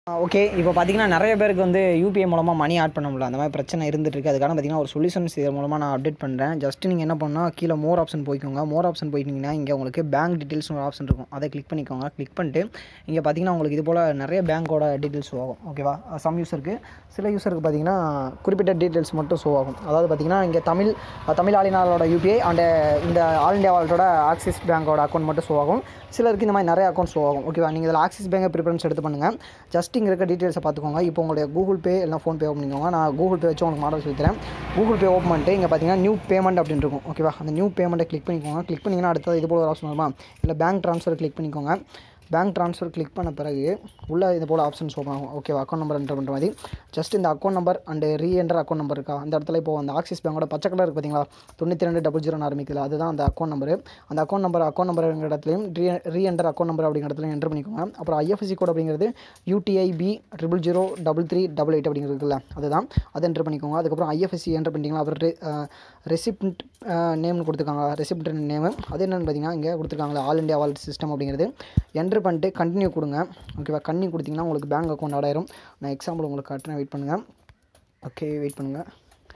okay இப்போ பார்த்தீங்கன்னா நிறைய பேருக்கு வந்து யூபிஐ மூலமாக மணி ஆட் பண்ண முடியல அந்த மாதிரி பிரச்சனை இருந்துட்டு இருக்கு அதுக்கான பார்த்தீங்கன்னா ஒரு சொல்யூஷன்ஸ் இது மூலமாக நான் அப்டேட் பண்ணுறேன் ஜஸ்ட் நீங்கள் என்ன பண்ணால் கீழே மோர் ஆப்ஷன் போய்க்கோங்க மோர் ஆப்ஷன் போயிட்டீங்கன்னா இங்கே உங்களுக்கு பேங்க் டீட்டெயில்ஸ் ஒரு ஆப்ஷன் இருக்கும் அதை கிளிக் பண்ணிக்கோங்க கிளிக் பண்ணிட்டு இங்கே பார்த்தீங்கன்னா உங்களுக்கு இது போல் நிறைய பேங்க்கோட டீட்டெயில்ஸ் ஷோ ஆகும் ஓகேவா சம் யூஸருக்கு சில யூஸருக்கு பார்த்தீங்கன்னா குறிப்பிட்ட டீட்டெயில்ஸ் மட்டும் ஷோ ஆகும் அதாவது பார்த்தீங்கன்னா இங்கே தமிழ் தமிழ் ஆளினாலோட யூபிஐ அண்ட் இந்த ஆல் இண்டியா வாலெட்டோட ஆக்சிஸ் பேங்கோட அக்கௌண்ட் மட்டும் ஷோ ஆகும் சிலருக்கு இந்த மாதிரி நிறைய அக்கௌண்ட் ஷோ ஆகும் ஓகேவா நீங்கள் இதில் ஆக்சிஸ் பேங்கை ப்ரிஃபரன்ஸ் எடுத்து பண்ணுங்கள் ஜஸ்ட் இங்கே இருக்க டீட்டெயில்ஸை பார்த்துக்கோங்க இப்போ உங்களுடைய கூகுள் பே இல்லை ஃபோன்பே ஓப்பன் பண்ணிக்கோங்க நான் கூகுள் பே வச்சு உங்களுக்கு மாடல் சொல்லித்தரேன் கூகுள் பே ஓப்பன் பண்ணிட்டு இங்கே பார்த்தீங்கன்னா நியூ பேமெண்ட் அப்படின்னு இருக்கும் ஓகேவா அந்த நியூ பேமெண்ட்டை கிளிக் பண்ணிக்கோங்க கிளிக் பண்ணிங்கன்னா அடுத்தது இது போல் ஒரு ஆப்ஷன் வருமா இல்லை பேங்க் ட்ரான்ஸ்ஃபர் கிளிக் பண்ணிக்கோங்க பேங்க் ட்ரான்ஸ்ஃபர் கிளிக் பண்ண பிறகு உள்ளே இது போல் ஆப்ஷன்ஸ் ஓப்பன் ஆகும் ஓகேவா அக்கௌண்ட் நம்பர் என்டர் பண்ணுற மாதிரி ஜஸ்ட் இந்த account number and reenter account number இருக்கா அந்த இடத்துல இப்போ அந்த ஆக்சிஸ் பேங்கோட பச்சை கலர் இருக்குது பார்த்தீங்களா தொண்ணூற்றி ரெண்டு டபுள் ஜீரோ ஆரம்பிக்குது அதுதான் அந்த அக்கௌண்ட் நம்பர் அந்த அக்கௌண்ட் நம்பர் அக்கௌண்ட் நம்பர் இடத்துலையும் ரீ ரீஎன்டர் அக்கௌண்ட் நம்பர் அப்படிங்கிற இடத்துலையும் என்டர் பண்ணிக்கோங்க அப்புறம் ஐஎஃப்எஸ்சி கோட் அப்படிங்கிறது UTIB triple zero double three double eight அப்படிங்கிறது இருக்குல்ல அதுதான் அதை என்டர் பண்ணிக்கோங்க அதுக்கப்புறம் ஐஎஃப்எஸ்சி என்டர் பண்ணிட்டீங்களா அப்புறம் ரெசிப்ட் நேம்னு கொடுத்துருக்காங்க ரெசிப்ட் நேமு அது என்னென்னு பார்த்தீங்கன்னா இங்கே கொடுத்துருக்காங்களா ஆல் இண்டியா வாலெட் சிஸ்டம் அப்படிங்கிறது என்டர் பண்ணிட்டு கண்டினியூ கொடுங்க ஓகேவா கண்டினியூ கொடுத்தீங்கன்னா உங்களுக்கு பேங்க் அக்கௌண்ட் ஆட் ஆயிரும் நான் எக்ஸாம்பிள் உங்களுக்கு காட்டுறேன் வெயிட் பண்ணுங்கள் ஓகே வெயிட் பண்ணுங்கள்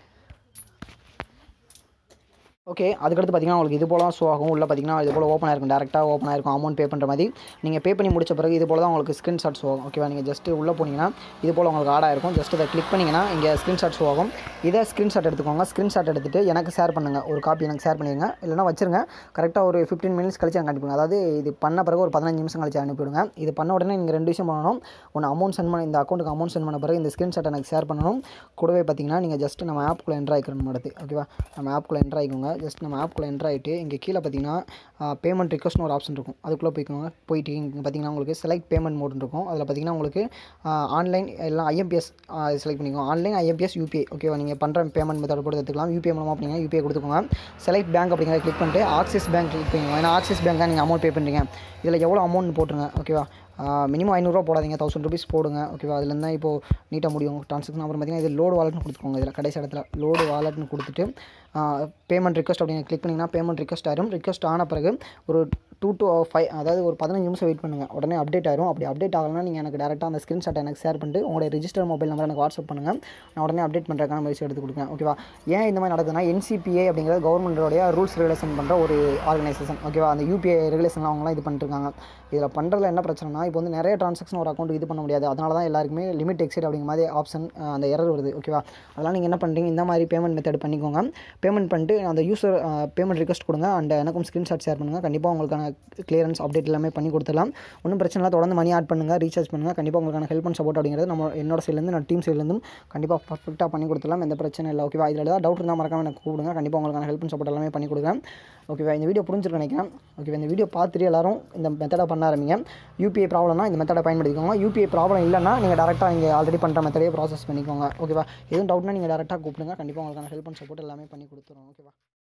ஓகே அதுக்கடுத்து பார்த்தீங்கன்னா உங்களுக்கு இது போல ஷோ ஆகும் உள்ள பார்த்தீங்கன்னா இது போல் ஓப்பன் ஆயிருக்கும் டேரெக்டாக ஓப்பன் ஆயிருக்கும் அமௌண்ட் பே பண்ணுற மாதிரி நீங்கள் பே பண்ணி முடிச்ச பிறகு இது போல் தான் உங்களுக்கு ஸ்க்ரீன்ஷாட் ஷோ ஆகும் ஓகேவா நீங்கள் ஜஸ்ட் உள்ளே போனீங்கன்னா இது போல் உங்களுக்கு ஆட் ஆயிருக்கும் ஜஸ்ட் இதை கிளிக் பண்ணிங்கன்னா இங்கே ஸ்க்ரீன்ஷாட் ஷோ ஆகும் இதை ஸ்க்ரீன்ஷாட் எடுத்துக்கோங்க ஸ்க்ரீன்ஷாட் எடுத்துகிட்டு எனக்கு ஷேர் பண்ணுங்கள் ஒரு காப்பி எனக்கு ஷேர் பண்ணிடுங்க இல்லைனா வச்சிருங்க கரெக்டாக ஒரு ஃபிஃப்டீன் மினிட்ஸ் கழிச்சு எனக்கு அனுப்பிடுங்க அதாவது இது பண்ண பிறகு ஒரு பதினஞ்சு நிமிஷம் கழிச்சு அனுப்பிவிடுங்க இது பண்ண உடனே நீங்கள் ரெண்டு விஷயம் பண்ணணும் ஒன்று அமௌண்ட் சென்ட் பண்ண இந்த அக்கௌண்ட்டுக்கு அமௌண்ட் சென்ட் பண்ண பிறகு இந்த ஸ்க்ரீன்ஷாட் எனக்கு ஷேர் பண்ணணும் கூடவே பார்த்தீங்கன்னா நீங்கள் ஜஸ்ட் நம்ம ஆப்புக்குள்ளே என்ட்ரு ஆகிக்கணும் அடுத்து ஓகேவா நம்ம ஆப்புக்குள்ளே என்ட்ரு ஆகிக்கோங்க ஜஸ்ட் நம்ம ஆப்புக்குள்ளே என்ட்ரு ஆகிட்டு இங்கே கீழே பார்த்தீங்கன்னா பேமெண்ட் ரிக்வஸ்ட்னு ஒரு ஆப்ஷன் இருக்கும் அதுக்குள்ளே போய்க்கோங்க போயிட்டு இங்கே பார்த்தீங்கன்னா உங்களுக்கு செலக்ட் பேமெண்ட் மோட் இருக்கும் அதில் பார்த்தீங்கன்னா உங்களுக்கு ஆன்லைன் எல்லாம் ஐஎம்பிஎஸ் செலக்ட் பண்ணிக்கோங்க ஆன்லைன் ஐஎம்பிஎஸ் யூபிஐ ஓகேவா நீங்கள் பண்ணுற பேமெண்ட் மெத்தட் கூட எடுத்துக்கலாம் யூபிஐ மூலமாக அப்படிங்க யூபிஐ கொடுத்துக்கோங்க செலக்ட் பேங்க் அப்படிங்கிறத கிளிக் பண்ணிட்டு ஆக்சிஸ் பேங்க் கிளிக் பண்ணிக்கோங்க ஏன்னா ஆக்சிஸ் பேங்க் தான் நீங்கள் அமௌண்ட் பே பண்ணுறீங்க இதில் எவ்வளோ அமௌண்ட் போட்டுருங்க ஓகேவா மினிமம் ஐநூறுரூவா போடாதீங்க தௌசண்ட் ருபீஸ் போடுங்க ஓகேவா அதுலேருந்து தான் இப்போது நீட்டாக முடியும் ட்ரான்சாக்ஷன் அப்புறம் பார்த்தீங்கன்னா இது லோடு வாலெட்னு கொடுத்துக்கோங்க இதில் கடைசி இடத்துல லோடு வாலெட்னு கொடுத்துட்டு பேமெண்ட் ரிக்வஸ்ட் அப்படிங்க கிளிக் பண்ணிங்கன்னா பேமெண்ட் ரிக்வஸ்ட் ஆயிரும் ரிக்வஸ்ட் ஆன பிறகு ஒரு டூ டு ஃபைவ் அதாவது ஒரு பதினஞ்சு நிமிஷம் வெயிட் பண்ணுங்கள் உடனே அப்டேட் ஆயிரும் அப்படி அப்டேட் ஆகலைன்னா நீங்கள் எனக்கு டேரெக்டாக அந்த ஸ்க்ரீன்ஷாட் எனக்கு ஷேர் பண்ணிட்டு உங்களுடைய ரிஜிஸ்டர் மொபைல் நம்பர் எனக்கு வாட்ஸ்அப் பண்ணுங்கள் நான் உடனே அப்டேட் பண்ணுறதுக்கான முயற்சி எடுத்து கொடுக்குறேன் ஓகேவா ஏன் இந்த மாதிரி நடக்குதுன்னா என்சிபிஏ அப்படிங்கிறது கவர்மெண்ட்டோடைய ரூல்ஸ் ரெகுலேஷன் பண்ணுற ஒரு ஆர்கனைசேஷன் ஓகேவா அந்த யூபிஐ ரெகுலேஷன்லாம் அவங்களாம் இது பண்ணிருக்காங்க இதில் பண்ணுறதுல என்ன பிரச்சனைனா இப்போ வந்து நிறைய ட்ரான்சாக்ஷன் ஒரு அக்கௌண்ட் இது பண்ண முடியாது அதனால தான் எல்லாருக்குமே லிமிட் எக்ஸிட் அப்படிங்கிற மாதிரி ஆப்ஷன் அந்த எரர் வருது ஓகேவா அதெல்லாம் நீங்கள் என்ன பண்ணுறீங்க இந்த மாதிரி பேமெண்ட் மெத்தட் பண்ணிக்கோங்க பேமெண்ட் பண்ணிட்டு அந்த யூசர் பேமெண்ட் ரிக்வஸ்ட் கொடுங்க அண்ட் எனக்கும் ஸ்க்ரீன்ஷாட் ஷேர் பண்ணுங்கள் கண்டிப்பாக உங்களுக்கான கிளியரன்ஸ் அப்டேட் எல்லாமே பண்ணி கொடுத்துடலாம் ஒன்றும் பிரச்சனை இல்லை தொடர்ந்து மணி ஆட் பண்ணுங்கள் ரீசார்ஜ் பண்ணுங்கள் கண்டிப்பாக உங்களுக்கான ஹெல்ப் அண்ட் சப்போர்ட் அப்படிங்கிறது நம்ம என்னோட சைட்லேருந்து நான் டீம் சைட்லேருந்தும் கண்டிப்பாக பர்ஃபெக்டாக பண்ணி கொடுத்துடலாம் எந்த பிரச்சனை இல்லை ஓகேவா இதில் ஏதாவது டவுட் இருந்தால் மறக்காம எனக்கு கூப்பிடுங்க கண்டிப்பாக உங்களுக்கான ஹெல்ப் அண்ட் சப்போர்ட் எல்லாமே பண்ணி கொடுக்குறேன் ஓகேவா இந்த வீடியோ புரிஞ்சிருக்கு நினைக்கிறேன் ஓகேவா இந்த வீடியோ பார்த்துட்டு எல்லாரும் இந்த மெத்தடை பண்ண ஆரம்பிங்க யூபிஐ ப்ராப்ளம்னா இந்த மெத்தடை பயன்படுத்திக்கோங்க யூபிஐ ப்ராப்ளம் இல்லைன்னா நீங்கள் டேரெக்டாக இங்கே ஆல்ரெடி பண்ணுற மெத்தடே ப்ராசஸ் பண்ணிக்கோங்க ஓகேவா எதுவும் டவுட்னா நீங்கள் டேரெக்டாக கூப்பிடுங்க கண்டிப்பாக உங்களுக்கான ஹெல்ப் அண்ட் சப்போர்ட் எல்லாமே பண்ணி கொடுத்துருவோம் ஓகேவா